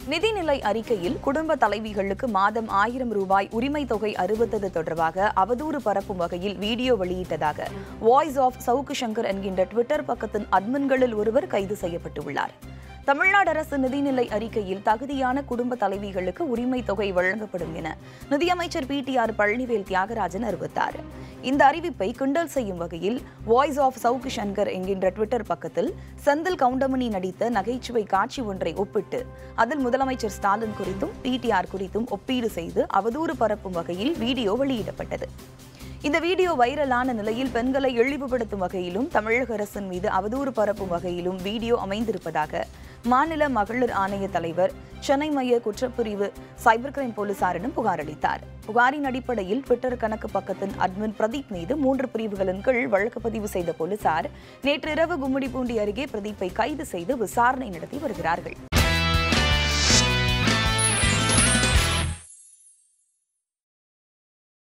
நிதிநிலை அறிக்கையில் குடும்ப தலைவிகளுக்கு மாதம் ஆயிரம் ரூபாய் உரிமை தொகை அறிவித்தது தொடர்பாக அவதூறு பரப்பும் வகையில் வீடியோ வெளியிட்டதாக வாய்ஸ் ஆஃப் சவுக்கு சங்கர் என்கின்ற ட்விட்டர் பக்கத்தின் அட்மின்களில் ஒருவர் கைது செய்யப்பட்டுள்ளார் தமிழ்நாடு அரசு நிதிநிலை அறிக்கையில் தகுதியான குடும்ப தலைவிகளுக்கு உரிமை தொகை வழங்கப்படும் என நிதியமைச்சர் பிடிஆர் பழனிவேல் தியாகராஜன் அறிவித்தார் இந்த அறிவிப்பை கிண்டல் செய்யும் வகையில் வாய்ஸ் ஆஃப் சவுக்கு சங்கர் என்கின்ற ட்விட்டர் பக்கத்தில் செந்தில் கவுண்டமணி நடித்த நகைச்சுவை காட்சி ஒன்றை ஒப்பிட்டு அதில் முதலமைச்சர் ஸ்டாலின் குறித்தும் பிடிஆர் குறித்தும் ஒப்பீடு செய்து அவதூறு பரப்பும் வகையில் வீடியோ வெளியிடப்பட்டது இந்த வீடியோ வைரலான நிலையில் பெண்களை இழிவுபடுத்தும் வகையிலும் தமிழக அரசின் மீது அவதூறு பரப்பும் வகையிலும் வீடியோ அமைந்திருப்பதாக மாநில மகளிர் ஆணைய தலைவர் சென்னை மைய குற்றப்பிரிவு சைபர் கிரைம் போலீசாரிடம் புகார் அளித்தார் புகாரின் அடிப்படையில் ட்விட்டர் கணக்கு பக்கத்தின் அட்மின் பிரதீப் மீது மூன்று பிரிவுகளின் கீழ் வழக்கு பதிவு செய்த போலீசார் நேற்று இரவு கும்மிடிப்பூண்டி அருகே பிரதீப்பை கைது செய்து விசாரணை நடத்தி வருகிறார்கள்